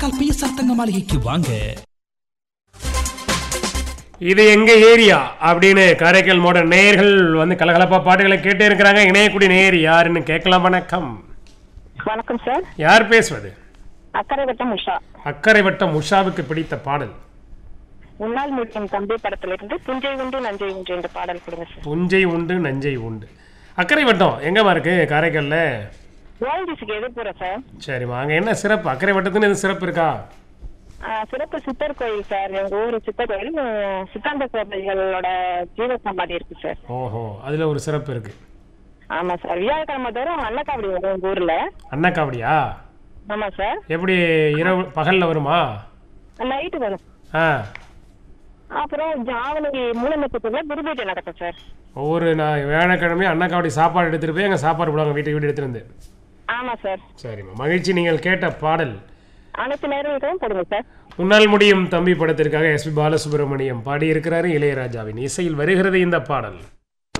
Karaikal PSR தங்க மாளிகைக்கு வாங்க இது எங்க ஏரியா அப்படின்னு காரைக்கால் மாடல் நேயர்கள் வந்து கலகலப்பா பாட்டுகளை கேட்டே இருக்கிறாங்க இணையக்கூடிய நேயர் யாருன்னு கேட்கலாம் வணக்கம் வணக்கம் சார் யார் பேசுவது அக்கறை வட்டம் உஷா அக்கறை வட்டம் உஷாவுக்கு பிடித்த பாடல் உன்னால் முடியும் தம்பி படத்திலிருந்து புஞ்சை உண்டு நஞ்சை உண்டு என்ற பாடல் கொடுங்க சார் புஞ்சை உண்டு நஞ்சை உண்டு அக்கறை வட்டம் எங்கம்மா இருக்கு காரைக்கால்ல ஓஎன்ஜிசிக்கு எதிர்ப்புற சார் சரிம்மா அங்க என்ன சிறப்பு அக்கறை வட்டத்துன்னு எதுவும் சிறப்பு இருக்கா ஆ, சிறப்பு சித்தர் கோயில் சார் எங்க ஊர் சித்தர் கோயில் உம், சித்தாந்த கோட்டைகளோட ஜீவ சமாதி இருக்கு சார் ஓஹோ அதுல ஒரு சிறப்பு இருக்கு ஆமா சார் வியாழக்கிழமை தவிர அன்னக்காவடி வரும் எங்க ஊர்ல அண்ணாக்காவடியா ஆமா சார் எப்படி இரவு பகல்ல வருமா நைட்டு வரும் ஆ அப்புறம் ஜாவணி மூல நட்சத்திரத்துல குருபேட்டை நடக்கும் சார் ஒவ்வொரு நான் வியாழக்கிழமையும் அண்ணாக்காவடி சாப்பாடு எடுத்துட்டு போய் அங்கே சாப்பாடு போடுவாங்க வீட்டுக்கு வீடு எடுத்துட்டு வந்து ஆமா சார் சரிம்மா மகிழ்ச்சி நீங்கள் கேட்ட பாடல் அனைத்து நேரங்களுக்கும் போடுங்க சார் உன்னால் முடியும் தம்பி படத்திற்காக எஸ்பி பாலசுப்ரமணியம் பாடியிருக்கிறாரு இளையராஜாவின் இசையில் வருகிறது இந்த பாடல்